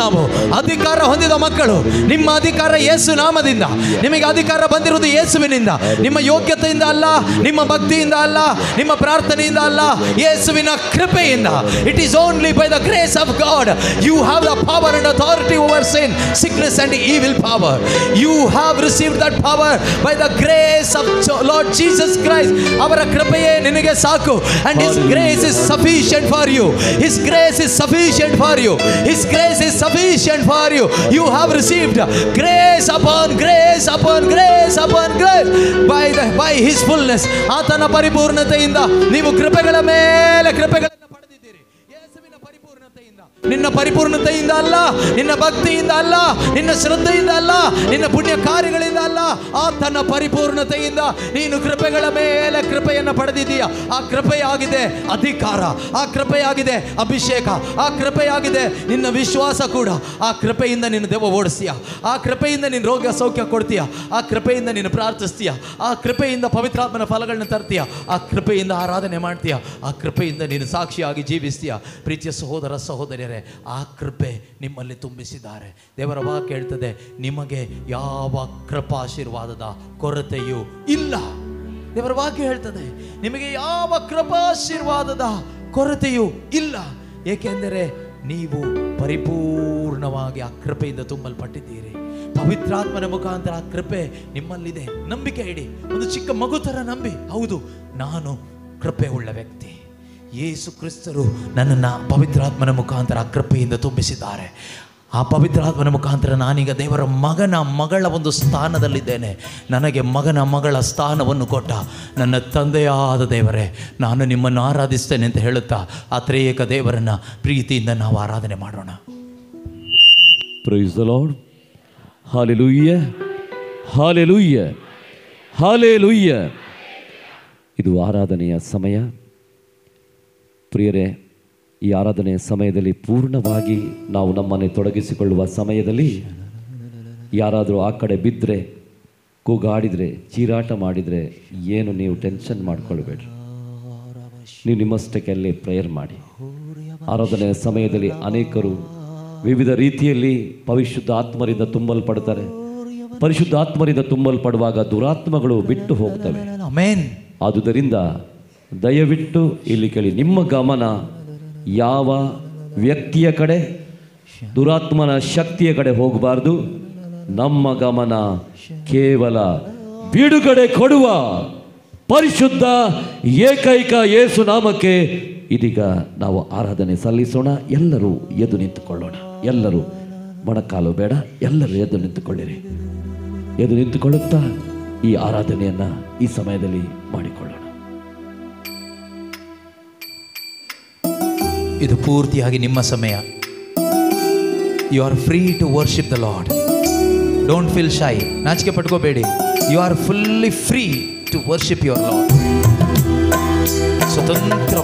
ನಾವು ಅಧಿಕಾರ ಹೊಂದಿದ ಮಕ್ಕಳು ನಿಮ್ಮ ಅಧಿಕಾರ ಯೇಸು ನಾಮದಿಂದ ನಿಮಗೆ ಅಧಿಕಾರ ಬಂದಿರುವುದು ಯೇಸುವಿನಿಂದ ನಿಮ್ಮ ಯೋಗ್ಯತೆಯಿಂದ ಅಲ್ಲ ನಿಮ್ಮ ಭಕ್ತಿಯಿಂದ ಅಲ್ಲ ನಿಮ್ಮ ಪ್ರಾರ್ಥನೆಯಿಂದ ಅಲ್ಲ ಯೇಸುವಿನ ಕೃಪೆಯಿಂದ it is only by the grace of God you have the power and authority over sin sickness and evil power you have receive that power by the grace of Lord Jesus Christ ಅವರ ಕೃಪೆಯೇ ನಿನಗೆ ಸಾಕು and his grace is sufficient for you his grace is sufficient for you his grace is sufficient for you you have received grace upon grace upon grace upon grace by the by his fullness ಆತನ ಪರಿಪೂರ್ಣತೆಯಿಂದ ನೀವು ಕೃಪೆಗಳ ಮೇಲೆ ಕೃಪೆಗಳನ್ನು ಪಡೆದಿದ್ದೀರಿ ಯೇಸುವಿನ ಪರಿಪೂರ್ಣತೆಯಿಂದ ನಿನ್ನ ಪರಿಪೂರ್ಣತೆಯಿಂದ ಅಲ್ಲ ನಿನ್ನ ಭಕ್ತಿಯಿಂದ ಅಲ್ಲ ನಿನ್ನ ಶ್ರದ್ಧೆಯಿಂದ ಅಲ್ಲ ನಿನ್ನ ಪುಣ್ಯ ಕಾರ್ಯಗಳಿಂದ ಅಲ್ಲ ಆತನ ಪರಿಪೂರ್ಣತೆಯಿಂದ ನೀನು ಕೃಪೆಗಳ ಮೇಲೆ ಕೃಪೆಯನ್ನು ಪಡೆದಿದ್ದೀಯ ಆ ಕೃಪೆಯಾಗಿದೆ ಅಧಿಕಾರ ಆ ಕೃಪೆಯಾಗಿದೆ ಅಭಿಷೇಕ ಆ ಕೃಪೆಯಾಗಿದೆ ನಿನ್ನ ವಿಶ್ವಾಸ ಕೂಡ ಆ ಕೃಪೆಯಿಂದ ನಿನ್ನ ದೇವ ಓಡಿಸ್ತೀಯ ಆ ಕೃಪೆಯಿಂದ ನೀನು ರೋಗ ಸೌಖ್ಯ ಕೊಡ್ತೀಯ ಆ ಕೃಪೆಯಿಂದ ನೀನು ಪ್ರಾರ್ಥಿಸ್ತೀಯ ಆ ಕೃಪೆಯಿಂದ ಪವಿತ್ರಾತ್ಮನ ಫಲಗಳನ್ನ ತರ್ತೀಯ ಆ ಕೃಪೆಯಿಂದ ಆರಾಧನೆ ಮಾಡ್ತೀಯ ಆ ಕೃಪೆಯಿಂದ ನೀನು ಸಾಕ್ಷಿಯಾಗಿ ಜೀವಿಸ್ತೀಯ ಪ್ರೀತಿಯ ಸಹೋದರ ಸಹೋದರಿಯರೇ ಆ ಕೃಪೆ ನಿಮ್ಮಲ್ಲಿ ತುಂಬಿಸಿದ್ದಾರೆ ದೇವರ ವಾಕ್ಯ ಹೇಳ್ತದೆ ನಿಮಗೆ ಯಾವ ಕೃಪಾಶೀರ್ವಾದದ ಕೊರತೆಯೂ ಇಲ್ಲ ದೇವರ ವಾಕ್ಯ ಹೇಳ್ತದೆ ನಿಮಗೆ ಯಾವ ಕೃಪಾಶೀರ್ವಾದದ ಕೊರತೆಯೂ ಇಲ್ಲ ಏಕೆಂದರೆ ನೀವು ಪರಿಪೂರ್ಣವಾಗಿ ಆ ಕೃಪೆಯಿಂದ ತುಂಬಲ್ಪಟ್ಟಿದ್ದೀರಿ ಪವಿತ್ರಾತ್ಮನ ಮುಖಾಂತರ ಆ ಕೃಪೆ ನಿಮ್ಮಲ್ಲಿದೆ ನಂಬಿಕೆ ಇಡಿ ಒಂದು ಚಿಕ್ಕ ಮಗು ಥರ ನಂಬಿ ಹೌದು ನಾನು ಕೃಪೆ ಉಳ್ಳ ವ್ಯಕ್ತಿ ಯೇಸು ಕ್ರಿಸ್ತರು ನನ್ನನ್ನು ಪವಿತ್ರಾತ್ಮನ ಮುಖಾಂತರ ಆ ಕೃಪೆಯಿಂದ ತುಂಬಿಸಿದ್ದಾರೆ ಆ ಪವಿತ್ರಾತ್ಮನ ಮುಖಾಂತರ ನಾನೀಗ ದೇವರ ಮಗನ ಮಗಳ ಒಂದು ಸ್ಥಾನದಲ್ಲಿದ್ದೇನೆ ನನಗೆ ಮಗನ ಮಗಳ ಸ್ಥಾನವನ್ನು ಕೊಟ್ಟ ನನ್ನ ತಂದೆಯಾದ ದೇವರೇ ನಾನು ನಿಮ್ಮನ್ನು ಆರಾಧಿಸ್ತೇನೆ ಅಂತ ಹೇಳುತ್ತಾ ಆ ತ್ರೇಯಕ ದೇವರನ್ನು ಪ್ರೀತಿಯಿಂದ ನಾವು ಆರಾಧನೆ ಮಾಡೋಣ praise the Lord hallelujah hallelujah hallelujah ಇದು ಆರಾಧನೆಯ ಸಮಯ ಪ್ರಿಯರೇ ಈ ಆರಾಧನೆಯ ಸಮಯದಲ್ಲಿ ಪೂರ್ಣವಾಗಿ ನಾವು ನಮ್ಮನ್ನೇ ತೊಡಗಿಸಿಕೊಳ್ಳುವ ಸಮಯದಲ್ಲಿ ಯಾರಾದರೂ ಆ ಕಡೆ ಬಿದ್ದರೆ ಕೂಗಾಡಿದರೆ ಚೀರಾಟ ಮಾಡಿದರೆ ಏನು ನೀವು ಟೆನ್ಷನ್ ಮಾಡ್ಕೊಳ್ಬೇಡ್ರಿ ನೀವು ನಿಮ್ಮಷ್ಟಕ್ಕೆ ಅಲ್ಲೇ ಪ್ರೇಯರ್ ಮಾಡಿ ಆರಾಧನೆಯ ಸಮಯದಲ್ಲಿ ಅನೇಕರು ವಿವಿಧ ರೀತಿಯಲ್ಲಿ ಪರಿಶುದ್ಧ ಆತ್ಮರಿಂದ ತುಂಬಲ್ಪಡ್ತಾರೆ ಪರಿಶುದ್ಧ ಆತ್ಮರಿಂದ ತುಂಬಲ್ಪಡುವಾಗ ದುರಾತ್ಮಗಳು ಬಿಟ್ಟು ಹೋಗ್ತವೆ ಅಮೇನ್ ಆದುದರಿಂದ ದಯವಿಟ್ಟು ಇಲ್ಲಿ ಕೇಳಿ ನಿಮ್ಮ ಗಮನ ಯಾವ ವ್ಯಕ್ತಿಯ ಕಡೆ ದುರಾತ್ಮನ ಶಕ್ತಿಯ ಕಡೆ ಹೋಗಬಾರ್ದು ನಮ್ಮ ಗಮನ ಕೇವಲ ಬಿಡುಗಡೆ ಕೊಡುವ ಪರಿಶುದ್ಧ ಏಕೈಕ ಯೇಸು ನಾಮಕ್ಕೆ ಇದೀಗ ನಾವು ಆರಾಧನೆ ಸಲ್ಲಿಸೋಣ ಎಲ್ಲರೂ ಎದ್ದು ನಿಂತುಕೊಳ್ಳೋಣ ಎಲ್ಲರೂ ಮೊಣಕಾಲು ಬೇಡ ಎಲ್ಲರೂ ಎದ್ದು ನಿಂತುಕೊಳ್ಳಿರಿ ಎದ್ದು ನಿಂತುಕೊಳ್ಳುತ್ತಾ ಈ ಆರಾಧನೆಯನ್ನ ಈ ಸಮಯದಲ್ಲಿ ಮಾಡಿಕೊಳ್ಳೋಣ ಇದು ಪೂರ್ತಿಯಾಗಿ ನಿಮ್ಮ ಸಮಯ you are free to worship the Lord don't feel shy ನಾಚಿಕೆ ಪಟ್ಕೋಬೇಡಿ you are fully free to worship your Lord ಸ್ವತಂತ್ರ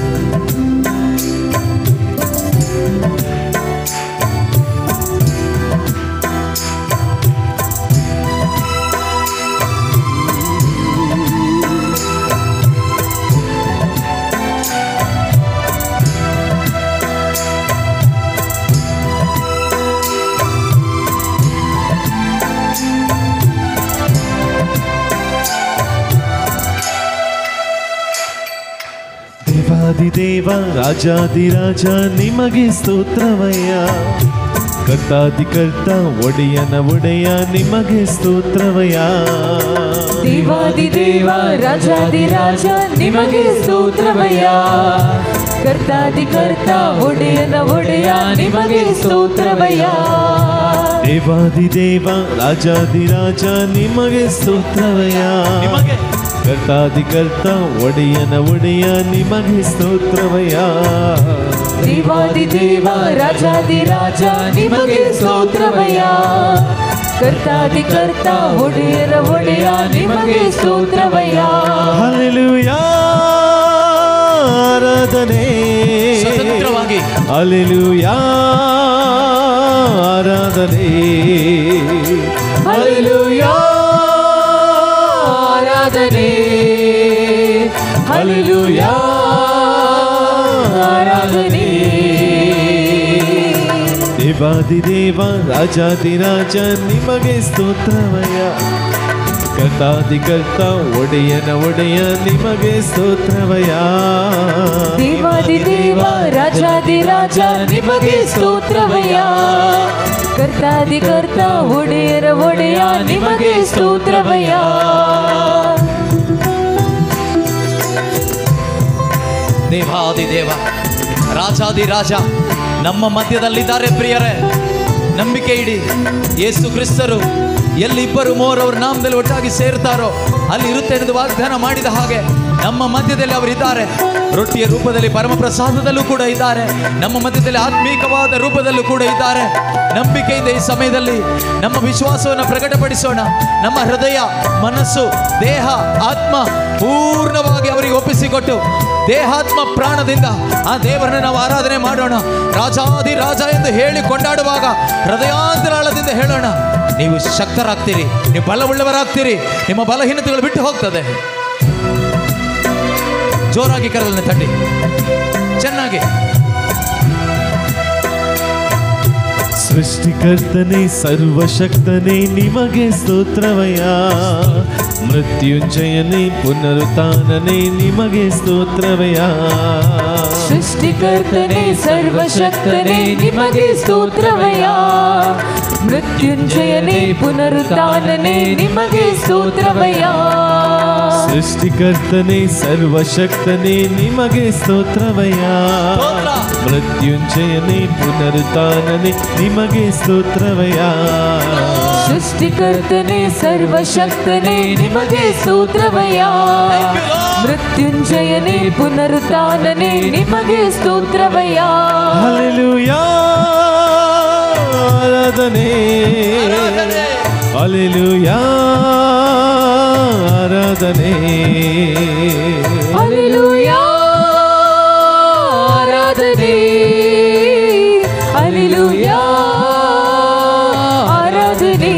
ದೇವಾದಿದೇವ ರಾಜಾದಿರಾಜ ನಿಮಗೆ ಸ್ತೋತ್ರವಯ್ಯ ಕರ್ತಾದಿಕರ್ತ ಒಡೆಯನ ಒಡೆಯ ನಿಮಗೆ ಸ್ತೋತ್ರವಯ್ಯ ದೇವಾದಿದೇವ ರಾಜಾದಿರಾಜ ನಿಮಗೆ ಸ್ತೋತ್ರವಯ್ಯ ಕರ್ತಾದಿಕರ್ತ ಒಡೆಯನ ಒಡೆಯ ನಿಮಗೆ ಸ್ತೋತ್ರವಯ್ಯ ದೇವಾದಿದೇವ ರಾಜಾದಿರಾಜ ನಿಮಗೆ ಸ್ತೋತ್ರವಯ್ಯ ಕರ್ತಾದಿಕರ್ತ ಒಡೆಯನ ಒಡೆಯ ನಿಮಗೆ ಸ್ತೋತ್ರವಯ್ಯ ದೇವಾದಿದೇವ ರಾಜಾದಿರಾಜ ನಿಮಗೆ ಸ್ತೋತ್ರವಯ್ಯ ಕರ್ತಾದಿಕರ್ತ ಒಡೆಯರ ಒಡೆಯ ನಿಮಗೆ ಸ್ತೋತ್ರವಯ್ಯ ಹಲ್ಲೆಲೂಯಾ ಆರಾಧನೆ ಸ್ವತಂತ್ರವಾಗಿ. ಹಲ್ಲೆಲೂಯಾ ಆರಾಧನೆ ಹಲ್ಲೆಲೂಯಾ ಆರಾಧನೆ ಹಲ್ಲೆಲೂಯಾ ಆರಾಧನೆ ದೇವಾದಿದೇವ ರಾಜಾದಿರಾಜ ನಿಮಗೆ ಸ್ತೋತ್ರವಯ್ಯ ಕರ್ತಾದಿಕರ್ತ ಒಡೆಯನ ಒಡೆಯ ನಿಮಗೆ ಸ್ತೋತ್ರವಯ್ಯ ದೇವಾದಿ ದೇವ ರಾಜಾದಿ ರಾಜ ನಿಮಗೆ ಸ್ತೋತ್ರವಯ್ಯ ಕರ್ತಾದಿ ಕರ್ತ ಒಡೆಯರ ಒಡೆಯ ನಿಮಗೆ ಸ್ತೋತ್ರವಯ್ಯ ದೇವಾದಿ ದೇವ ರಾಜಾದಿ ರಾಜ ನಮ್ಮ ಮಧ್ಯದಲ್ಲಿದ್ದಾರೆ ಪ್ರಿಯರೇ ನಂಬಿಕೆ ಇಡಿ ಯೇಸು ಕ್ರಿಸ್ತರು ಎಲ್ಲಿ ಇಬ್ಬರು ಮೂವರವರು ನಾಮದಲ್ಲಿ ಒಟ್ಟಾಗಿ ಸೇರ್ತಾರೋ ಅಲ್ಲಿ ಇರುತ್ತೆ ಎಂದು ವಾಗ್ದಾನ ಮಾಡಿದ ಹಾಗೆ ನಮ್ಮ ಮಧ್ಯದಲ್ಲಿ ಅವರಿದ್ದಾರೆ ರೊಟ್ಟಿಯ ರೂಪದಲ್ಲಿ ಪರಮ ಪ್ರಸಾದದಲ್ಲೂ ಕೂಡ ಇದ್ದಾರೆ ನಮ್ಮ ಮಧ್ಯದಲ್ಲಿ ಆತ್ಮೀಕವಾದ ರೂಪದಲ್ಲೂ ಕೂಡ ಇದ್ದಾರೆ ನಂಬಿಕೆಯಿಂದ ಈ ಸಮಯದಲ್ಲಿ ನಮ್ಮ ವಿಶ್ವಾಸವನ್ನು ಪ್ರಕಟಪಡಿಸೋಣ ನಮ್ಮ ಹೃದಯ ಮನಸ್ಸು ದೇಹ ಆತ್ಮ ಪೂರ್ಣವಾಗಿ ಅವರಿಗೆ ಒಪ್ಪಿಸಿಕೊಟ್ಟು ದೇಹಾತ್ಮ ಪ್ರಾಣದಿಂದ ಆ ದೇವರನ್ನ ನಾವು ಆರಾಧನೆ ಮಾಡೋಣ ರಾಜಾದಿ ರಾಜ ಎಂದು ಹೇಳಿ ಕೊಂಡಾಡುವಾಗ ಹೃದಯಾಂತರಾಳದಿಂದ ಹೇಳೋಣ ನೀವು ಶಕ್ತರಾಗ್ತೀರಿ ನೀವು ಬಲವುಳ್ಳವರಾಗ್ತೀರಿ ನಿಮ್ಮ ಬಲಹೀನತೆಗಳು ಬಿಟ್ಟು ಹೋಗ್ತದೆ ಜೋರಾಗಿ ಕರಲನ್ನ ತಟ್ಟಿ ಚೆನ್ನಾಗಿ ಸೃಷ್ಟಿಕರ್ತನೆ ಸರ್ವಶಕ್ತನೇ ನಿಮಗೆ ಸ್ತೋತ್ರವಯ್ಯ ಮೃತ್ಯುಂಜಯನೇ ಪುನರುತ್ಥಾನನೇ ನಿಮಗೆ ಸ್ತೋತ್ರವಯ್ಯ ಸೃಷ್ಟಿಕರ್ತನೆ ಸರ್ವಶಕ್ತನೇ ನಿಮಗೆ ಸ್ತೋತ್ರವಯ್ಯ ಮೃತ್ಯುಂಜಯನೇ ಪುನರುತ್ಥಾನನೇ ನಿಮಗೆ ಸ್ತೋತ್ರವಯ್ಯ ಸೃಷ್ಟಿಕರ್ತನೆ ಸರ್ವಶಕ್ತನೇ ನಿಮಗೆ ಸ್ತೋತ್ರವಯ್ಯ ಸ್ತೋತ್ರ. ಮೃತ್ಯುಂಜಯನೇ ಪುನರುತ್ಥಾನನೇ ನಿಮಗೆ ಸ್ತೋತ್ರವಯ್ಯ ಸೃಷ್ಟಿಕರ್ತನೆ ಸರ್ವಶಕ್ತನೇ ನಿಮಗೆ ಸ್ತೋತ್ರವಯ್ಯ ಮೃತ್ಯುಂಜಯನೇ ಪುನರುತ್ಥಾನನೇ ನಿಮಗೆ ಸ್ತೋತ್ರವಯ್ಯ ಹಲ್ಲೆಲೂಯಾ ಆರಾಧನೆ ಹಲ್ಲೆಲೂಯಾ ಆರಾಧನೆ ಅಲಿಲುಯಾ ಆರಾಧನೆ ಅಲಿಲುಯಾ ಆರಾಧನೆ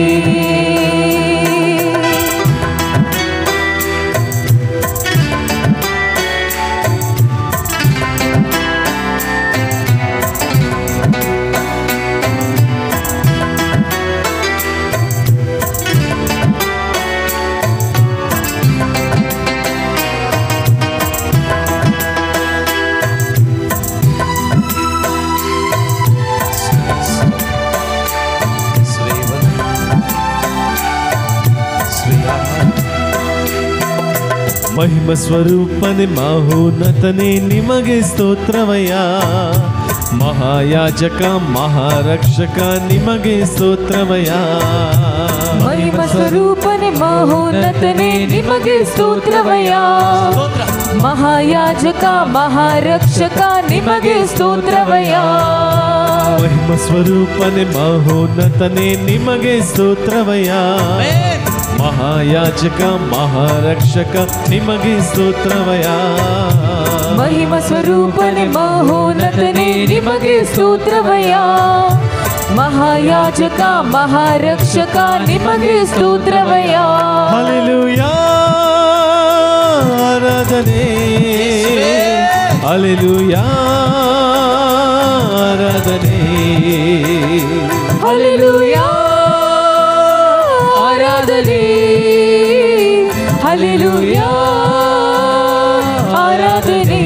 ಮಹಿಮ ಸ್ವರೂಪನೆ ಮಹೋನ್ನತನೆ ನಿಮಗೆ ಸ್ತೋತ್ರವಯ್ಯ ಮಹಾಯಾಜಕ ಮಹಾರಕ್ಷಕ ನಿಮಗೆ ಸ್ತೋತ್ರವಯ್ಯ ಮಹಿಮ ಸ್ವರೂಪನೆ ಮಹೋನ್ನತನೆ ನಿಮಗೆ ಸ್ತೋತ್ರವಯ್ಯ ಸ್ತೋತ್ರ ಮಹಾಯಾಜಕ ಮಹಾರಕ್ಷಕ ನಿಮಗೆ ಸ್ತೋತ್ರವಯ್ಯ ಮಹಿಮ ಸ್ವರೂಪನೆ ಮಹೋನ್ನತನೆ ನಿಮಗೆ ಸ್ತೋತ್ರವಯ್ಯ ಆಮೆನ್. ಮಹಾಯಾಜಕ ಮಹಾರಕ್ಷಕ ನಿಮಗೆ ಸ್ತೋತ್ರವಯ್ಯ ಮಹಿಮ ಸ್ವರೂಪನೆ ಮಹೋನ್ನತನೆ ನಿಮಗೆ ಸ್ತೋತ್ರವಯ್ಯ ಮಹಾಯಾಜಕ ಮಹಾರಕ್ಷಕ ನಿಮಗೆ ಸ್ತೋತ್ರವಯ್ಯ ಹಲ್ಲೆಲೂಯಾ ಆರಾಧನೆ ಯೇಸುವೇ. ಹಲ್ಲೆಲೂಯಾ ಆರಾಧನೆ ಹಲ್ಲೆಲೂಯಾ ಆರಾಧನೆ ಹಲ್ಲೆಲೂಯಾ ಆರಾಧನೆ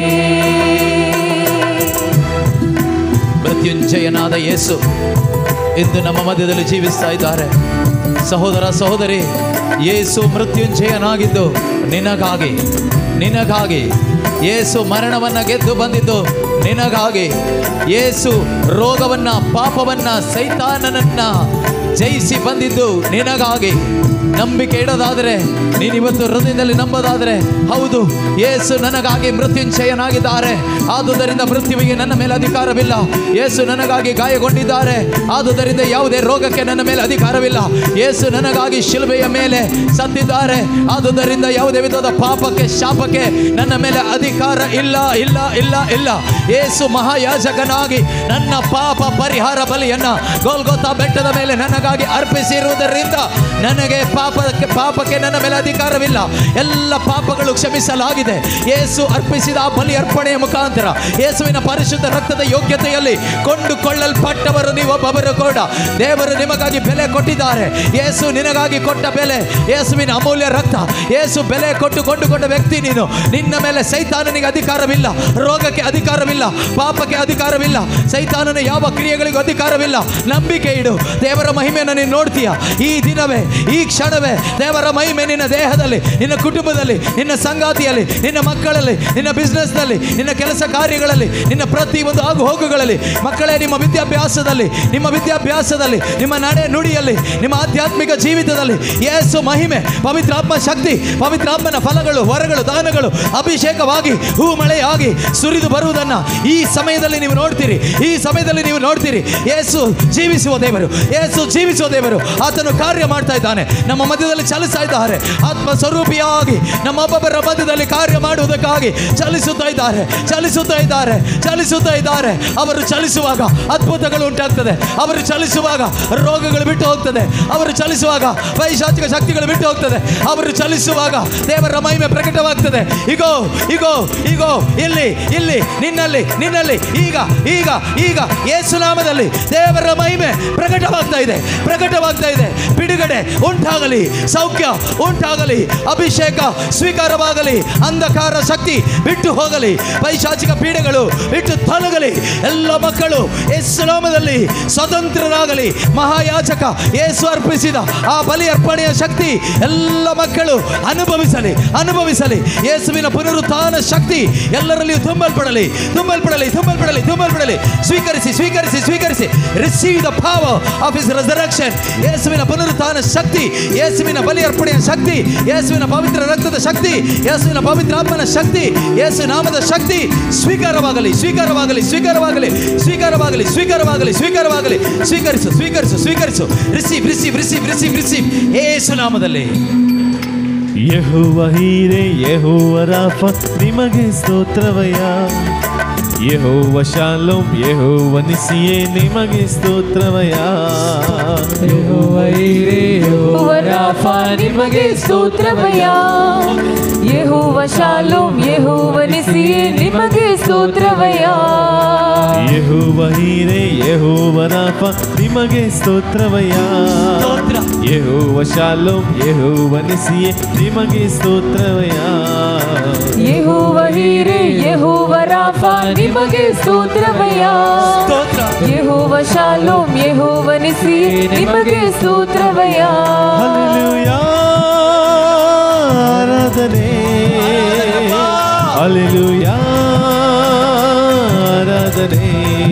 ಮೃತ್ಯುಂಜಯನಾದ ಯೇಸು ಇಂದು ನಮ್ಮ ಮಧ್ಯದಲ್ಲಿ ಜೀವಿಸ್ತಾ ಇದ್ದಾರೆ ಸಹೋದರ ಸಹೋದರಿ ಯೇಸು ಮೃತ್ಯುಂಜಯನಾಗಿದ್ದು ನಿನಗಾಗಿ ನಿನಗಾಗಿ ಯೇಸು ಮರಣವನ್ನ ಗೆದ್ದು ಬಂದಿದ್ದು ನಿನಗಾಗಿ ಯೇಸು ರೋಗವನ್ನ ಪಾಪವನ್ನ ಸೈತಾನನನ್ನ ಜಯಿಸಿ ಬಂದಿದ್ದು ನಿನಗಾಗಿ ನಂಬಿಕೆ ಇಡೋದಾದರೆ ನೀನು ಇವತ್ತು ಹೃದಯದಲ್ಲಿ ನಂಬೋದಾದರೆ ಹೌದು ಯೇಸು ನನಗಾಗಿ ಮೃತ್ಯುಂಜಯನಾಗಿದ್ದಾರೆ ಆದುದರಿಂದ ಮೃತ್ಯುವಿಗೆ ನನ್ನ ಮೇಲೆ ಅಧಿಕಾರವಿಲ್ಲ ಯೇಸು ನನಗಾಗಿ ಗಾಯಗೊಂಡಿದ್ದಾರೆ ಆದುದರಿಂದ ಯಾವುದೇ ರೋಗಕ್ಕೆ ನನ್ನ ಮೇಲೆ ಅಧಿಕಾರವಿಲ್ಲ ಯೇಸು ನನಗಾಗಿ ಶಿಲುಬೆಯ ಮೇಲೆ ಸತ್ತಿದ್ದಾರೆ ಆದುದರಿಂದ ಯಾವುದೇ ವಿಧದ ಪಾಪಕ್ಕೆ ಶಾಪಕ್ಕೆ ನನ್ನ ಮೇಲೆ ಅಧಿಕಾರ ಇಲ್ಲ ಇಲ್ಲ ಇಲ್ಲ ಇಲ್ಲ ಯೇಸು ಮಹಾಯಾಜಕನಾಗಿ ನನ್ನ ಪಾಪ ಪರಿಹಾರ ಬಲಿಯನ್ನ ಗೋಲ್ಗೊತ್ತಾ ಬೆಟ್ಟದ ಮೇಲೆ ನನಗಾಗಿ ನನಗಾಗಿ ಅರ್ಪಿಸಿರುವುದರಿಂದ ನನಗೆ ಪಾಪಕ್ಕೆ ಪಾಪಕ್ಕೆ ನನ್ನ ಮೇಲೆ ಅಧಿಕಾರವಿಲ್ಲ ಎಲ್ಲ ಪಾಪಗಳು ಕ್ಷಮಿಸಲಾಗಿದೆ ಯೇಸು ಅರ್ಪಿಸಿದ ಆ ಬಲಿ ಅರ್ಪಣೆಯ ಮುಖಾಂತರ ಯೇಸುವಿನ ಪರಿಶುದ್ಧ ರಕ್ತದ ಯೋಗ್ಯತೆಯಲ್ಲಿ ಕೊಂಡುಕೊಳ್ಳಲ್ಪಟ್ಟವರು ನೀವೊಬ್ಬರು ಕೂಡ ದೇವರು ನಿಮಗಾಗಿ ಬೆಲೆ ಕೊಟ್ಟಿದ್ದಾರೆ ಯೇಸು ನಿನಗಾಗಿ ಕೊಟ್ಟ ಬೆಲೆ ಯೇಸುವಿನ ಅಮೂಲ್ಯ ರಕ್ತ ಯೇಸು ಬೆಲೆ ಕೊಟ್ಟು ಕೊಂಡುಕೊಂಡ ವ್ಯಕ್ತಿ ನೀನು ನಿನ್ನ ಮೇಲೆ ಸೈತಾನನಿಗೆ ಅಧಿಕಾರವಿಲ್ಲ ರೋಗಕ್ಕೆ ಅಧಿಕಾರವಿಲ್ಲ ಪಾಪಕ್ಕೆ ಅಧಿಕಾರವಿಲ್ಲ ಸೈತಾನನ ಯಾವ ಕ್ರಿಯೆಗಳಿಗೂ ಅಧಿಕಾರವಿಲ್ಲ ನಂಬಿಕೆ ಇಡು ದೇವರ ಮಹಿಮೆಯನ್ನು ನೀನು ನೋಡ್ತೀಯ ಈ ದಿನವೇ ಈ ಕ್ಷಣವೇ ದೇವರ ಮಹಿಮೆ ನಿನ್ನ ದೇಹದಲ್ಲಿ ನಿನ್ನ ಕುಟುಂಬದಲ್ಲಿ ನಿನ್ನ ಸಂಗಾತಿಯಲ್ಲಿ ನಿನ್ನ ಮಕ್ಕಳಲ್ಲಿ ನಿನ್ನ ಬಿಸ್ನೆಸ್ನಲ್ಲಿ ನಿನ್ನ ಕೆಲಸ ಕಾರ್ಯಗಳಲ್ಲಿ ನಿನ್ನ ಪ್ರತಿ ಒಂದು ಆಗು ಹೋಗುಗಳಲ್ಲಿ ಮಕ್ಕಳೇ ನಿಮ್ಮ ವಿದ್ಯಾಭ್ಯಾಸದಲ್ಲಿ ನಿಮ್ಮ ವಿದ್ಯಾಭ್ಯಾಸದಲ್ಲಿ ನಿಮ್ಮ ನಡೆ ನುಡಿಯಲ್ಲಿ ನಿಮ್ಮ ಆಧ್ಯಾತ್ಮಿಕ ಜೀವಿತದಲ್ಲಿ ಯೇಸು ಮಹಿಮೆ ಪವಿತ್ರಾತ್ಮ ಶಕ್ತಿ ಪವಿತ್ರಾತ್ಮನ ಫಲಗಳು ವರಗಳು ದಾನಗಳು ಅಭಿಷೇಕವಾಗಿ ಹೂ ಮಳೆಯಾಗಿ ಸುರಿದು ಬರುವುದನ್ನು ಈ ಸಮಯದಲ್ಲಿ ನೀವು ನೋಡ್ತೀರಿ ಈ ಸಮಯದಲ್ಲಿ ನೀವು ನೋಡ್ತೀರಿ ಯೇಸು ಜೀವಿಸುವ ದೇವರು ಯೇಸು ಜೀವಿಸುವ ದೇವರು ಆತನು ಕಾರ್ಯ ಮಾಡ್ತಾ ಇದ್ದಾನೆ ನಮ್ಮ ಮಧ್ಯದಲ್ಲಿ ಚಲಿಸ್ತಾ ಇದ್ದಾರೆ ಆತ್ಮ ಸ್ವರೂಪಿಯಾಗಿ ನಮ್ಮ ಒಬ್ಬೊಬ್ಬರ ಮಧ್ಯದಲ್ಲಿ ಕಾರ್ಯ ಮಾಡುವುದಕ್ಕಾಗಿ ಚಲಿಸುತ್ತಾ ಇದ್ದಾರೆ ಚಲಿಸುತ್ತಾ ಇದ್ದಾರೆ ಚಲಿಸುತ್ತಾ ಇದ್ದಾರೆ ಅವರು ಚಲಿಸುವಾಗ ಅದ್ಭುತಗಳು ಉಂಟಾಗ್ತದೆ ಅವರು ಚಲಿಸುವಾಗ ರೋಗಗಳು ಬಿಟ್ಟು ಹೋಗ್ತದೆ ಅವರು ಚಲಿಸುವಾಗ ಪೈಶಾಚಿಕ ಶಕ್ತಿಗಳು ಬಿಟ್ಟು ಹೋಗ್ತದೆ ಅವರು ಚಲಿಸುವಾಗ ದೇವರ ಮಹಿಮೆ ಪ್ರಕಟವಾಗ್ತದೆ ಇಗೋ ಇಗೋ ಇಗೋ ಇಲ್ಲಿ ಇಲ್ಲಿ ನಿನ್ನಲ್ಲಿ ನಿನ್ನಲ್ಲಿ ಈಗ ಈಗ ಈಗ ಯೇಸು ನಾಮದಲ್ಲಿ ದೇವರ ಮಹಿಮೆ ಪ್ರಕಟವಾಗ್ತಾ ಇದೆ ಪ್ರಕಟವಾಗ್ತಾ ಇದೆ ಬಿಡುಗಡೆ ಉಂಟಾಗಲಿ ಸೌಖ್ಯ ಉಂಟಾಗಲಿ ಅಭಿಷೇಕ ಸ್ವೀಕಾರವಾಗಲಿ ಅಂಧಕಾರ ಶಕ್ತಿ ಬಿಟ್ಟು ಹೋಗಲಿ ಪೈಶಾಚಿಕ ಪೀಡೆಗಳು ಬಿಟ್ಟು ತೊಲಗಲಿ ಎಲ್ಲ ಮಕ್ಕಳು ಯೇಸು ನಾಮದಲ್ಲಿ ಸ್ವತಂತ್ರರಾಗಲಿ ಮಹಾಯಾಚಕ ಯೇಸು ಅರ್ಪಿಸಿದ ಆ ಬಲಿ ಅರ್ಪಣೆಯ ಶಕ್ತಿ ಎಲ್ಲ ಮಕ್ಕಳು ಅನುಭವಿಸಲಿ ಅನುಭವಿಸಲಿ ಯೇಸುವಿನ ಪುನರುತ್ಥಾನ ಶಕ್ತಿ ಎಲ್ಲರಲ್ಲಿಯೂ ತುಂಬಲ್ಪಡಲಿ ತುಂಬಲ್ಪಡಲಿ ತುಂಬಲ್ಪಡಲಿ ತುಂಬಲ್ಪಡಲಿ ಸ್ವೀಕರಿಸಿ ಸ್ವೀಕರಿಸಿ ಸ್ವೀಕರಿಸಿ receive the power of his resurrection ಯೇಸುವಿನ ಪುನರುತ್ಥಾನ ಶಕ್ತಿ ಯೇಸುವಿನ ಬಲಿ ಅರ್ಪಣೆಯ ಶಕ್ತಿ ಯೇಸುವಿನ ಪವಿತ್ರ ರಕ್ತದ ಶಕ್ತಿ ಯೇಸುವಿನ ಪವಿತ್ರ ಆತ್ಮನ ಶಕ್ತಿ ಯೇಸು ನಾಮದ ಶಕ್ತಿ ಸ್ವೀಕಾರವಾಗಲಿ ಸ್ವೀಕಾರವಾಗಲಿ ಸ್ವೀಕಾರವಾಗಲಿ ಸ್ವೀಕಾರವಾಗಲಿ ಸ್ವೀಕಾರವಾಗಲಿ ಸ್ವೀಕಾರವಾಗಲಿ ಸ್ವೀಕರಿಸು ಸ್ವೀಕರಿಸು ಸ್ವೀಕರಿಸು receive receive receive receive receive Yesu ನಾಮದಲ್ಲಿ ಯೆಹೋವ ಹೀರೆ ಯೆಹೋವ ರಾಫ ನಿಮಗೆ ಸ್ತೋತ್ರವಯ್ಯ ಯೆಹೋವ ಶಾಲೋಮ್ ಯೆಹೋವ ನಿಸಿಯೇ ನಿಮಗೆ ಸ್ತೋತ್ರವಯ್ಯ ಯೆಹೋವ ಈರೇ, ಯೆಹೋವ ರಾಫ ನಿಮಗೆ ಸ್ತೋತ್ರವಯ್ಯ ಯೆಹೋವ ಶಾಲೋಮ್ ಯೆಹೋವ ನಿಸಿಯೇ ನಿಮಗೆ ಸ್ತೋತ್ರವಯ್ಯ ಯೆಹೋವ ಹೀರೆ ಯೆಹೋವ ರಾಫ ನಿಮಗೆ ಸ್ತೋತ್ರವಯ್ಯ ಸ್ತೋತ್ರ. ಯೆಹೋವ ಶಾಲೋಮ್ ಯೆಹೋವ ನಿಸಿಯೇ ನಿಮಗೆ ಸ್ತೋತ್ರವಯ್ಯ ಯೆಹೋವ ಹೀರೆ ಯೆಹೋವ ರಾಫ ನಿಮಗೆ ಸ್ತೋತ್ರವಯ್ಯ ಸ್ತೋತ್ರ ಯೆಹೋವ ಶಾಲೋಮ್ ಯೆಹೋವ ನಿಸಿಯೇ ನಿಮಗೆ ಸ್ತೋತ್ರವಯ್ಯ ಹಲ್ಲೆಲೂಯಾ ಆರಾಧನೆ ಹಲ್ಲೆಲೂಯಾ ಆರಾಧನೆ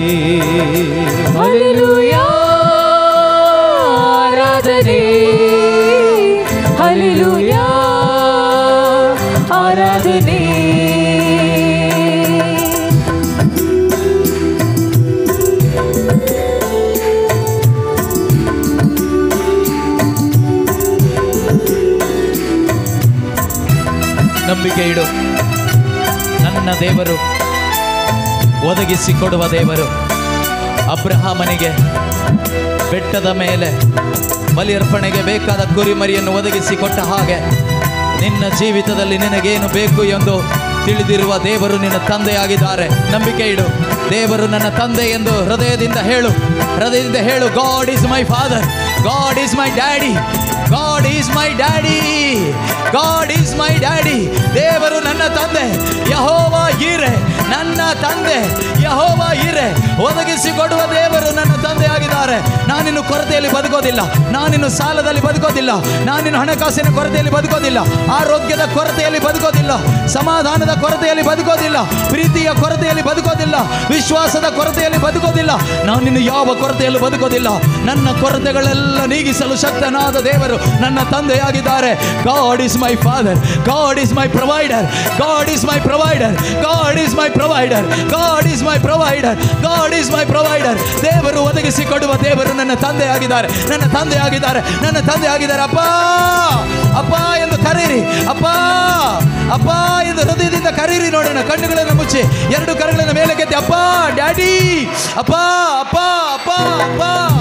ಹಲ್ಲೆಲೂಯಾ ಆರಾಧನೆ ಹಲ್ಲೆಲೂಯಾ ಆರಾಧನೆ ನಂಬಿಕೆ ಇಡು ನನ್ನ ದೇವರು ಒದಗಿಸಿ ಕೊಡುವ ದೇವರು ಅಬ್ರಹಾಮನಿಗೆ ಬೆಟ್ಟದ ಮೇಲೆ ಬಲಿ ಅರ್ಪಣೆಗೆ ಬೇಕಾದ ಕುರಿಮರಿಯನ್ನು ಒದಗಿಸಿ ಕೊಟ್ಟ ಹಾಗೆ ನಿನ್ನ ಜೀವಿತದಲ್ಲಿ ನಿನಗೇನು ಬೇಕು ಎಂದು ತಿಳಿದಿರುವ ದೇವರು ನಿನ್ನ ತಂದೆಯಾಗಿದ್ದಾರೆ ನಂಬಿಕೆ ಇಡು ದೇವರು ನನ್ನ ತಂದೆ ಎಂದು ಹೃದಯದಿಂದ ಹೇಳು ಹೃದಯದಿಂದ ಹೇಳು God is my father God is my daddy God is my daddy God is my daddy ದೇವರು ನನ್ನ ತಂದೆ ಯಹೋವ ಈರೆ ನನ್ನ ತಂದೆ ಯಹೋವ ಈರೆ ಒದಗಿಸಿ ಕೊಡುವ ದೇವರು ನನ್ನ ತಂದೆ ಆಗಿದ್ದಾರೆ ನಾನಿನ್ನು ಕೊರತೆಯಲ್ಲಿ ಬದುಕೋದಿಲ್ಲ ನಾನಿನ್ನು ಸಾಲದಲ್ಲಿ ಬದುಕೋದಿಲ್ಲ ನಾನಿನ್ನು ಹಣಕಾಸಿನ ಕೊರತೆಯಲ್ಲಿ ಬದುಕೋದಿಲ್ಲ ಆರೋಗ್ಯದ ಕೊರತೆಯಲ್ಲಿ ಬದುಕೋದಿಲ್ಲ ಸಮಾಧಾನದ ಕೊರತೆಯಲ್ಲಿ ಬದುಕೋದಿಲ್ಲ ಪ್ರೀತಿಯ ಕೊರತೆಯಲ್ಲಿ ಬದುಕೋದಿಲ್ಲ ವಿಶ್ವಾಸದ ಕೊರತೆಯಲ್ಲಿ ಬದುಕೋದಿಲ್ಲ ನಾನಿನ್ನು ಯಾವ ಕೊರತೆಯಲ್ಲೂ ಬದುಕೋದಿಲ್ಲ ನನ್ನ ಕೊರತೆಗಳೆಲ್ಲ ನೀಗಿಸಲು ಶಕ್ತನಾದ ದೇವರು ನನ್ನ ತಂದೆಯಾಗಿದ್ದಾರೆ God is my father God is my provider God is my provider God is my provider God is my provider God is my provider ದೇವರು ಒದಗಿಸಿ ಕೊಡುವ ದೇವರು ನನ್ನ ತಂದೆ ಆಗಿದ್ದಾರೆ ನನ್ನ ತಂದೆ ಆಗಿದ್ದಾರೆ ನನ್ನ ತಂದೆ ಆಗಿದ್ದಾರೆ ಅಪ್ಪ ಅಪ್ಪ ಎಂದು ಕರೀರಿ ಅಪ್ಪ ಅಪ್ಪ ಎಂದು ಹೃದಯದಿಂದ ಕರೀರಿ ನೋಡೋಣ ಕಣ್ಣುಗಳನ್ನು ಮುಚ್ಚಿ ಎರಡು ಕರಗಳನ್ನು ಮೇಲೆ ಕೆತ್ತಿ ಅಪ್ಪ ಡ್ಯಾಡಿ ಅಪ್ಪ ಅಪ್ಪ ಅಪ್ಪ ಅಪ್ಪ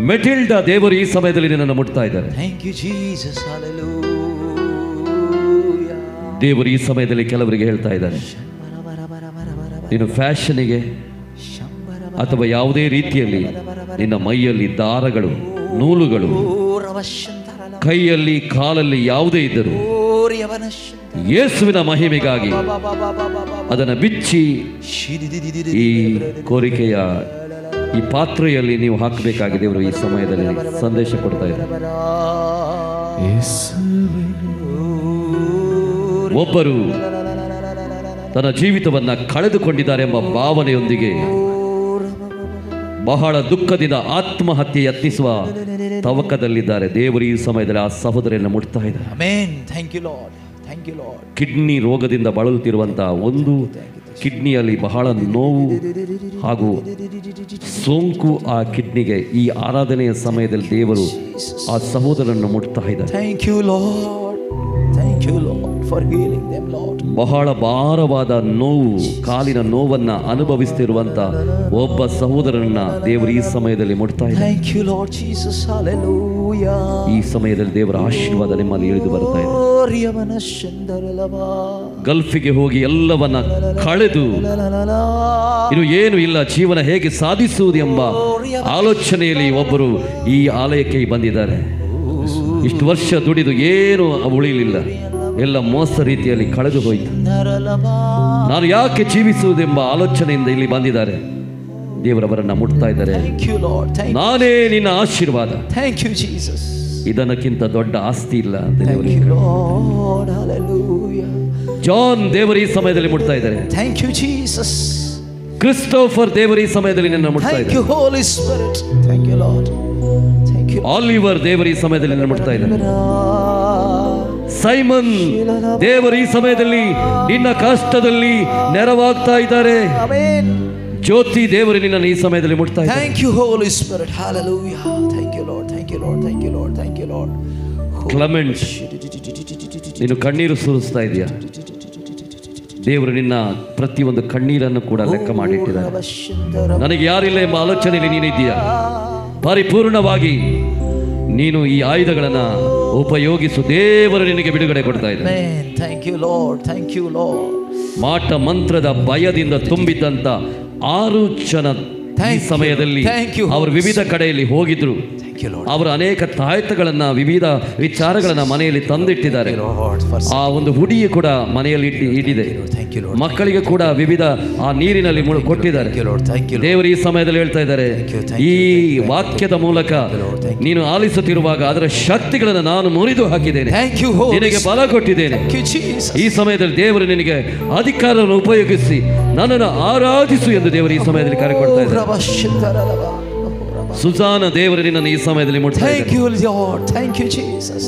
ಮೆಟಿಲ್ಡಾ ದೇವರು ಈ ಸಮಯದಲ್ಲಿ ನಿನ್ನನ್ನು ಮುಟ್ತಾ ಇದ್ದಾರೆ ಥ್ಯಾಂಕ್ ಯು ಜೀಸಸ್ ಹಾಲೆಲೂಯಾ ದೇವರು ಈ ಸಮಯದಲ್ಲಿ ಕೆಲವರಿಗೆ ಹೇಳ್ತಾ ಇದ್ದಾರೆ ನೀನು ಫ್ಯಾಷನಿಗೆ ಅಥವಾ ಯಾವುದೇ ರೀತಿಯಲ್ಲಿ ನಿನ್ನ ಮೈಯಲ್ಲಿ ದಾರಗಳು ನೂಲುಗಳು ಕೈಯಲ್ಲಿ ಕಾಲಲ್ಲಿ ಯಾವುದೇ ಇದ್ದರೂ ಯೇಸುವಿನ ಮಹಿಮೆಗಾಗಿ ಅದನ್ನು ಬಿಚ್ಚಿ ಈ ಕೋರಿಕೆಯ ಈ ಪಾತ್ರೆಯಲ್ಲಿ ನೀವು ಹಾಕಬೇಕಾಗಿದೆ ಇವರು ಈ ಸಮಯದಲ್ಲಿ ಸಂದೇಶ ಕೊಡ್ತಾ ಇದ್ದಾರೆ ಒಬ್ಬರು ತನ್ನ ಜೀವಿತವನ್ನ ಕಳೆದುಕೊಂಡಿದ್ದಾರೆ ಎಂಬ ಭಾವನೆಯೊಂದಿಗೆ ಬಹಳ ದುಃಖದಿಂದ ಆತ್ಮಹತ್ಯೆ ಯತ್ನಿಸುವ ತವಕದಲ್ಲಿದ್ದಾರೆ ದೇವರು ಈ ಸಮಯದಲ್ಲಿ ಆ ಸಹೋದರಿಯನ್ನು ಮುಟ್ತಾ ಇದ್ದಾರೆ amen thank you Lord thank you Lord kidney ರೋಗದಿಂದ ಬಳಲುತ್ತಿರುವಂತಹ ಒಂದು ಕಿಡ್ನಿಯಲ್ಲಿ ಬಹಳ ನೋವು ಹಾಗೂ ಸೋಂಕು ಆ ಕಿಡ್ನಿಗೆ ಈ ಆರಾಧನೆಯ ಸಮಯದಲ್ಲಿ ದೇವರು ಆ ಸಹೋದರನ್ನು ಮುಟ್ತಾ ಇದ್ದಾರೆ thank you Lord thank you Lord for healing them Lord ಬಹಳ ಭಾರವಾದ ನೋವು ಕಾಲಿನ ನೋವನ್ನ ಅನುಭವಿಸ್ತಿರುವಂತ ಒಬ್ಬ ಸಹೋದರನನ್ನ ದೇವರು ಈ ಸಮಯದಲ್ಲಿ ಮುಟ್ತಾ ಇದ್ದಾರೆ thank you Lord Jesus hallelujah ಈ ಸಮಯದಲ್ಲಿ ದೇವರ ಆಶೀರ್ವಾದ ನಿಮ್ಮಲ್ಲಿ ಇಳಿದು ಬರ್ತಾ ಇದೆ ರಿಯವನ ಶಂದರಲವಾ ಗಲ್ಫಿಗೆ ಹೋಗಿ ಎಲ್ಲವನ್ನ ಕಳೆದು ಇನ್ನು ಏನು ಇಲ್ಲ ಜೀವನ ಹೇಗೆ ಸಾಧಿಸುವುದು ಎಂಬ ಆಲೋಚನೆಯಲ್ಲಿ ಒಬ್ಬರು ಈ ಆಲಯಕ್ಕೆ ಬಂದಿದ್ದಾರೆ ಇಷ್ಟು ವರ್ಷ ದುಡಿದು ಏನು ಉಳಿಲಿಲ್ಲ ಎಲ್ಲ ಮೋಸ ರೀತಿಯಲ್ಲಿ ಕಳೆದು ಹೋಯಿತು ನರಲವಾ ನಾನು ಯಾಕೆ ಜೀವಿಸುವುದೆಂಬ ಆಲೋಚನೆಯಿಂದ ಇಲ್ಲಿ ಬಂದಿದ್ದಾರೆ ದೇವರವರನ್ನ ಮುಟ್ತಾ ಇದ್ದಾರೆ ಥ್ಯಾಂಕ್ ಯು ಲಾರ್ಡ್ ಥ್ಯಾಂಕ್ ನಾನೇ ನಿನ್ನ ಆಶೀರ್ವಾದ ಥ್ಯಾಂಕ್ ಯು ಜೀಸಸ್ ಇದನ್ನಕ್ಕಿಂತ ದೊಡ್ಡ ಆಸ್ತಿ ಇಲ್ಲ ಅಂತ ದೇವರು thank you Lord hallelujah John ದೇವರು ಈ ಸಮಯದಲ್ಲಿ ಮುಟ್ತಾ ಇದ್ದಾರೆ ಥ್ಯಾಂಕ್ ಯು ಜೀಸಸ್ ಕ್ರಿಸ್ಟೋಫರ್ ದೇವರು ಈ ಸಮಯದಲ್ಲಿ ನಿನ್ನ ಮುಟ್ತಾ ಥ್ಯಾಂಕ್ ಇದ್ದಾರೆ you Holy Spirit thank you Lord thank you Oliver ದೇವರು ಈ ಸಮಯದಲ್ಲಿ ನಿನ್ನ ಮುಟ್ತಾ ಇದ್ದಾರೆ ಸೈಮನ್ ದೇವರು ಈ ಸಮಯದಲ್ಲಿ ನಿನ್ನ ಕಷ್ಟದಲ್ಲಿ ನೆರವಾಗ್ತಾ ಇದ್ದಾರೆ ಆಮೆನ್ ಜ್ಯೋತಿ ದೇವರು ನಿನ್ನನ್ನು ಈ ಸಮಯದಲ್ಲಿ ಮುಟ್ತಾ ಇದ್ದಾರೆ thank you Holy Spirit hallelujah thank you Lord thank you Lord thank you Lord thank you Lord Clement ನೀನು ಕಣ್ಣೀರು ಸುರಿಸ್ತಾ ಇದೆಯಾ ದೇವರು ನಿನ್ನ ಪ್ರತಿಯೊಂದು ಕಣ್ಣೀರನ್ನು ಕೂಡ ಲೆಕ್ಕ ಮಾಡಿಟ್ಟಿದ್ದಾರೆ ನನಗೆ ಯಾರಿಲ್ಲ ಎಂಬ ಆಲೋಚನೆಯಲ್ಲಿ ನೀನಿದ್ದೀಯಾ ಪರಿಪೂರ್ಣವಾಗಿ ನೀನು ಈ ಆಯುಧಗಳನ್ನು ಉಪಯೋಗಿಸು ದೇವರು ನಿನಗೆ ಬಿಡುಗಡೆ ಕೊಡ್ತಾ ಇದ್ದಾರೆ Amen. Thank you, Lord. Thank you, Lord. ಮಾಟ ಮಂತ್ರದ ಭಯದಿಂದ ತುಂಬಿದ್ದಂತ ಆರು ಜನ ಈ Thank you. ಸಮಯದಲ್ಲಿ Thank you, ಅವರು Holy ವಿವಿಧ ಕಡೆಯಲ್ಲಿ ಹೋಗಿದ್ರು Thank you, Lord. ಅವರು ಅನೇಕ ತಾಯ್ತಗಳನ್ನ ವಿವಿಧ ವಿಚಾರಗಳನ್ನ ಮನೆಯಲ್ಲಿ ತಂದಿಟ್ಟಿದ್ದಾರೆ Lord, for ಆ ಒಂದು ಹುಡಿಯು ಕೂಡ ಮನೆಯಲ್ಲಿ ಇಟ್ಟಿ ಇಟ್ಟಿದೆ Thank you, Lord. ಮಕ್ಕಳಿಗೆ ಕೂಡ ವಿವಿಧ ಆ ನೀರಿನಲ್ಲಿ ಮುಳು ಕೊಟ್ಟಿದ್ದಾರೆ Thank you, Lord. Thank you, Lord. ದೇವರು ಈ ಸಮಯದಲ್ಲಿ ಹೇಳ್ತಾ ಇದ್ದಾರೆ Thank you, thank ಈ you, thank you, ವಾಕ್ಯದ ಮೂಲಕ Lord. Thank you. ನೀನು ಆಲಿಸುತ್ತಿರುವಾಗ ಅದರ ಶಕ್ತಿಗಳನ್ನು ನಾನು ಮುರಿದು ಹಾಕಿದ್ದೇನೆ Thank you, Holy ನಿನಗೆ ಬಲ ಕೊಟ್ಟಿದ್ದೇನೆ Thank you, Jesus. ಈ ಸಮಯದಲ್ಲಿ ದೇವರು ನಿನಗೆ ಅಧಿಕಾರವನ್ನು ಉಪಯೋಗಿಸಿ ನನ್ನನ್ನು ಆರಾಧಿಸು ಎಂದು ದೇವರು ಈ ಸಮಯದಲ್ಲಿ ಕರೆ ಕೊಡ್ತಾ ಇದ್ದಾರೆ Rabashindaralava. ಸುಜಾನ ದೇವರು ನಿನ್ನನ್ನು ಈ ಸಮಯದಲ್ಲಿ ಮುಟ್ತಾ Thank ಇದ್ದಾರೆ you, Lord. Thank you, Jesus.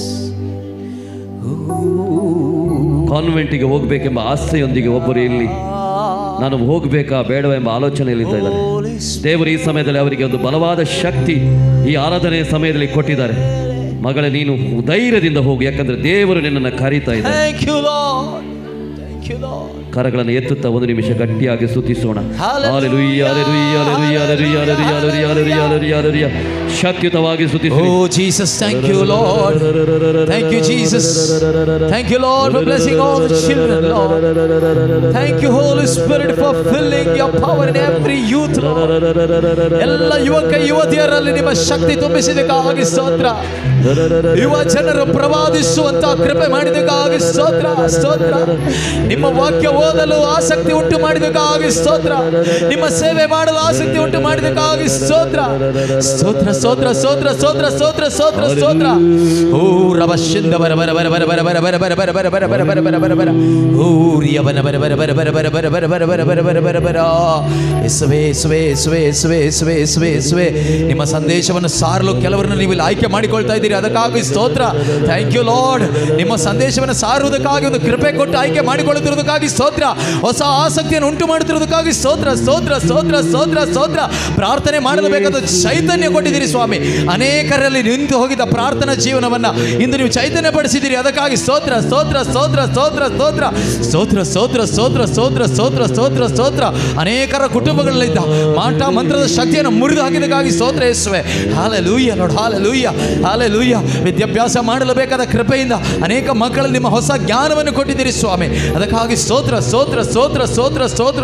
ಕಾನ್ವೆಂಟಿಗೆ ಹೋಗ್ಬೇಕೆಂಬ ಆಸೆಯೊಂದಿಗೆ ಒಬ್ಬರು ಇಲ್ಲಿ ನಾನು ಹೋಗ್ಬೇಕಾ ಬೇಡವಾ ಎಂಬ ಆಲೋಚನೆಯಲ್ಲಿ ಇದ್ದಾರೆ Holy Spirit. ದೇವರು ಈ ಸಮಯದಲ್ಲಿ ಅವರಿಗೆ ಒಂದು ಬಲವಾದ ಶಕ್ತಿ ಈ ಆರಾಧನೆಯ ಸಮಯದಲ್ಲಿ ಕೊಟ್ಟಿದ್ದಾರೆ ಮಗಳೇ ನೀನು ಧೈರ್ಯದಿಂದ ಹೋಗು ಯಾಕಂದ್ರೆ ದೇವರು ನಿನ್ನನ್ನು ಕರೀತಾ ಇದ್ದಾರೆ Thank you, Lord. Thank you, Lord. ಕರಗಳನ್ನು ಎತ್ತುತ್ತಾ ಒಂದು ನಿಮಿಷ ಗಟ್ಟಿಯಾಗಿ ಸ್ತುತಿಸೋಣ Hallelujah. Hallelujah, hallelujah, hallelujah, hallelujah, hallelujah, hallelujah, hallelujah, hallelujah, hallelujah. ಶಕ್ತಿಯುತವಾಗಿ ಸ್ತುತಿಸಿ Oh, Jesus, thank you, Lord. Thank you, Jesus. Thank you, Lord, for blessing all the children, Lord. Thank you, Holy Spirit, for filling your power in every youth, Lord. ಎಲ್ಲ ಯುವಕ ಯುವತಿಯರಲ್ಲಿ ನಿಮ್ಮ ಶಕ್ತಿ ತುಂಬಿಸಿದಕ್ಕಾಗಿ ಸ್ತೋತ್ರ ಯುವ ಜನರು ಪ್ರವಾದಿಸುವಂತ ಕೃಪೆ ಮಾಡಿದಕ್ಕಾಗಿ ಸ್ತೋತ್ರ ಸ್ತೋತ್ರ ನಿಮ್ಮ ವಾಕ್ಯ ಓದಲು ಆಸಕ್ತಿ ಉಂಟು ಮಾಡಿದಕ್ಕಾಗಿ ಸ್ತೋತ್ರ ನಿಮ್ಮ ಸೇವೆ ಮಾಡಲು ಆಸಕ್ತಿ ಉಂಟು ಮಾಡಿದಕ್ಕಾಗಿ ಸ್ತೋತ್ರ ಸ್ತೋತ್ರ ಸ್ತೋತ್ರ ಸ್ತೋತ್ರ ಸ್ತೋತ್ರ ಸ್ತೋತ್ರ ಸ್ತೋತ್ರ ಸ್ತೋತ್ರ ಓ ರವಶಿಂದ ಬರ ಬರ ಬರ ಬರ ಬರ ಬರ ಬರ ಬರ ಬರ ಬರ ಬರ ಬರ ಬರ ಬರ ಬರ ಬರ ಓ ರಿಯವನ ಬರ ಬರ ಬರ ಬರ ಬರ ಬರ ಬರ ಬರ ಬರ ಬರ ಬರ ಬರ ಬರ ಯೇಸುವೆ ಯೇಸುವೆ ಯೇಸುವೆ ಯೇಸುವೆ ಯೇಸುವೆ ಯೇಸುವೆ ಯೇಸುವೆ ನಿಮ್ಮ ಸಂದೇಶವನ್ನು ಸಾರಲು ಕೆಲವರನ್ನು ನೀವು ಇಲ್ಲಿ ಆಯ್ಕೆ ಮಾಡಿಕೊಳ್ತಾ ಇದ್ದೀರಿ ಅದಕ್ಕಾಗಿ ಸ್ತೋತ್ರ ಥ್ಯಾಂಕ್ ಯು ಲಾರ್ಡ್ ನಿಮ್ಮ ಸಂದೇಶವನ್ನು ಸಾರುವುದಕ್ಕಾಗಿ ಒಂದು ಕೃಪೆ ಕೊಟ್ಟು ಆಯ್ಕೆ ಮಾಡಿಕೊಳ್ಳುತ್ತಿರುವುದಕ್ಕಾಗಿ ಸ್ತೋತ್ರ ಸ್ತೋತ್ರ ಹೊಸ ಆಸಕ್ತಿಯನ್ನು ಉಂಟು ಮಾಡುತ್ತಿರುವುದಕ್ಕಾಗಿ ಸ್ತೋತ್ರ ಸ್ತೋತ್ರ ಸ್ತೋತ್ರ ಸ್ತೋತ್ರ ಸ್ತೋತ್ರ ಪ್ರಾರ್ಥನೆ ಮಾಡಲು ಬೇಕಾದ ಚೈತನ್ಯ ಕೊಟ್ಟಿದ್ದೀರಿ ಸ್ವಾಮಿ ಅನೇಕರಲ್ಲಿ ನಿಂತು ಹೋಗಿದ್ದ ಪ್ರಾರ್ಥನಾ ಜೀವನವನ್ನ ಇಂದು ನೀವು ಚೈತನ್ಯ ಪಡಿಸಿದ್ದೀರಿ ಅದಕ್ಕಾಗಿ ಸ್ತೋತ್ರ ಸ್ತೋತ್ರ ಸ್ತೋತ್ರ ಸ್ತೋತ್ರ ಸ್ತೋತ್ರ ಸ್ತೋತ್ರ ಸ್ತೋತ್ರ ಸ್ತೋತ್ರ ಸ್ತೋತ್ರ ಸ್ತೋತ್ರ ಸ್ತೋತ್ರ ಸ್ತೋತ್ರ ಅನೇಕರ ಕುಟುಂಬಗಳಲ್ಲಿದ್ದ ಮಾಟ ಮಂತ್ರದ ಶಕ್ತಿಯನ್ನು ಮುರಿದು ಹಾಕಿದಕ್ಕಾಗಿ ಸ್ತೋತ್ರ ಯೇಸುವೆ ಹಾಲೆ ಲೂಯ್ಯ ನೋಡು ಹಾಲೆ ಲೂಯ್ಯ ಹಾಲೆ ಲೂಯ್ಯ ವಿದ್ಯಾಭ್ಯಾಸ ಮಾಡಲು ಬೇಕಾದ ಕೃಪೆಯಿಂದ ಅನೇಕ ಮಕ್ಕಳಲ್ಲಿ ನಿಮ್ಮ ಹೊಸ ಜ್ಞಾನವನ್ನು ಕೊಟ್ಟಿದ್ದೀರಿ ಸ್ವಾಮಿ ಅದಕ್ಕಾಗಿ ಸ್ತೋತ್ರ ಸ್ತೋತ್ರ ಸ್ತೋತ್ರ ಸ್ತೋತ್ರ ಸ್ತೋತ್ರ